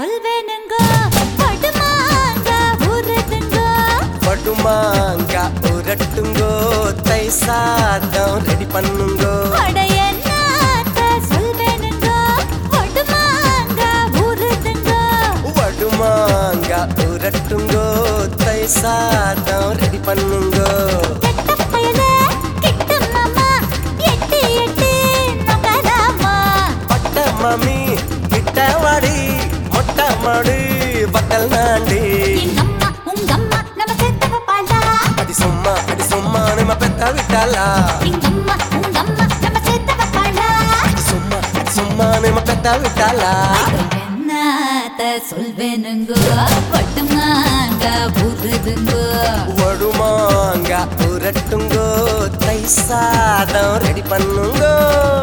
சொல்வேனுங்க படுமாங்க ஊறுதுங்க படுமாங்க உரட்டுங்கோ தை சாதம் ரெடி பண்ணுங்கோ அட என்னத்த சொல்வேனுங்க படுமாங்க ஊறுதுங்க வடுமாங்க உரட்டுங்கோ தை சாதம் ரெடி பண்ணுங்கோ கெட்ட பயல கிட்ட மாமா எட்டி எட்டி நகராமா பட்ட மாமி கிட்ட வாடி மொட்டை மாடு பட்டல் நாண்டி எங்கம்மா உங்கம்மா நம்ம செத்தவ பாலா அடி சும்மா அடி சும்மா நம்ம பெத்த விட்டாளா எங்கம்மா உங்கம்மா நம்ம செத்தவ பாலா அடி சும்மா அடி சும்மா நம்ம பெத்த விட்டாளா என்னத்த சொல்வேனுங்க பட்டுமாங்க புதுதுங்க வடுமாங்க உரட்டுங்கோ தை சாதம் ரெடி பண்ணுங்கோ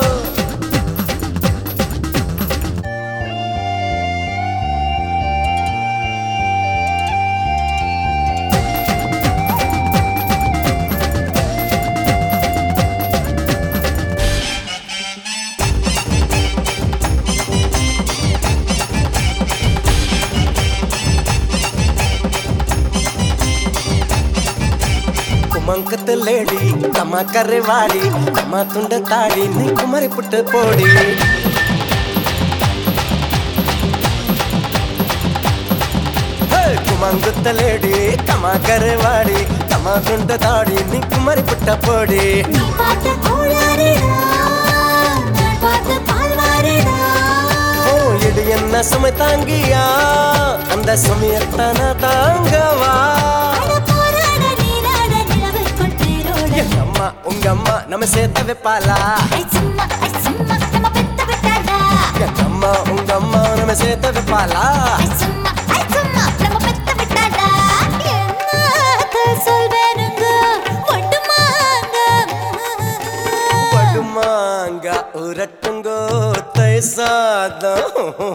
ಕುಮಂಕದ ಲೇಡಿ ತಮ್ಮ ಕರೆವಾಡಿ ತಮ್ಮ ತುಂಡ ತಾಡಿ ನೀ ಕುಮರಿ ಪುಟ್ಟ ಪೋಡಿ ಹೇ, ಕುಮಂಕದ ಲೇಡಿ ತಮ್ಮ ಕರೆವಾಡಿ ತಮ್ಮ ತುಂಡ ತಾಡಿ ನೀ ಕುಮರಿ ಪುಟ್ಟ ಪೋಡಿ நீ பார்த்த கோளாறுடா நான் பார்த்த பால்வாறுடா ஓ இது என்ன சுமை தாங்கியா அந்த சுமையத்தான தாங்கவா அட போராட நீராட நிலவுக்குள் தேரோட எங்க அம்மா உங்க அம்மா நம்ம சேர்த்த வைப்பாளா ஐ சும்மா ஐ சும்மா நம்ம பெத்த விட்டாடா எங்க அம்மா உங்க அம்மா நம்ம சேர்த்த வைப்பாளா ஐ சும்மா ஐ சும்மா நம்ம பெத்த விட்டாடா என்னத்த சொல்வேனுங்க மட்டுமாங்க படுமாங்க உரட்டுங்கோ தை சாதம்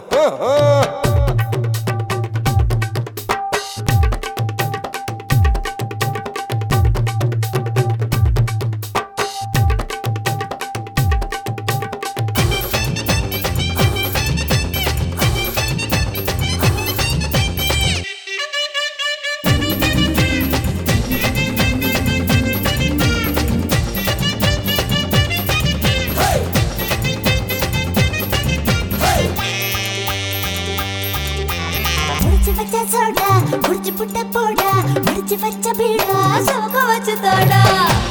முடிச்சு வச்ச சோடா முடிச்சு புட்ட போடா முடிச்சு வச்ச பீடா சோக வச்சு தோடா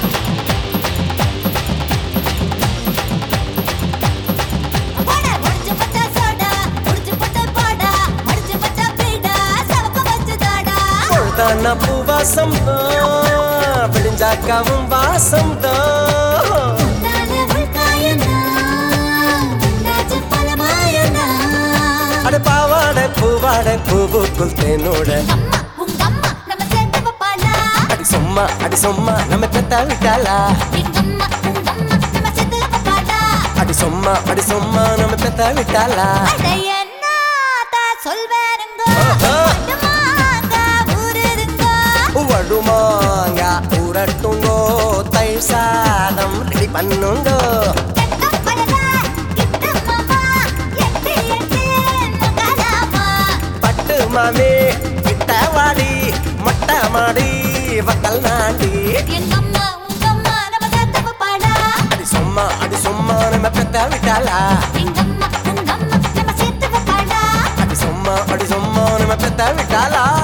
போடா, முடிச்சு வச்ச சோடா, முடிச்சு புட்ட போடா, முடிச்சு வச்ச பீடா, சோக வச்சு தோடா. பொழுதான பூவாசம் தான் விடிஞ்சாக்காவும் வாசம் தான் உன்னால உள்காயனா, உன்னாச்சு பலமாயனா. அட பாவாட பூவாட பூவுக்குள் தேனோட அம்மா, உங்க அம்மா நம்ம சேர்த்து வைப்பாளா? அடி சும்மா அடி சும்மா நம்ம பெத்த விட்டாளா எங்க அம்மா, உங்க அம்மா நம்ம சேர்த்து வைப்பாளா? அடி சும்மா அடி சும்மா நம்ம பெத்த விட்டாளா அட என்னத்த சொல்வேனுங்க ஆஹா. மட்டுமாங்க ஊறுதுங்க வடுமாங்க உரட்டுங்கோ தை சாதம் ரெடி பண்ணுங்கோ கெட்ட பழக கிட்ட மாமா எட்டி எட்டி நகராமா பட்டு மாமி கிட்ட வாடி மொட்டை மாடி வக்கல் நாண்டி எங்க அம்மா உங்க அம்மா நம்ம சேர்த்து பாடா அடி சும்மா அடி சும்மா நம்ம பெத்த விட்டாளா எங்க அம்மா உங்க அம்மா நம்ம சேர்த்து பாடா அடி சும்மா அடி சும்மா நம்ம பெத்த விட்டாளா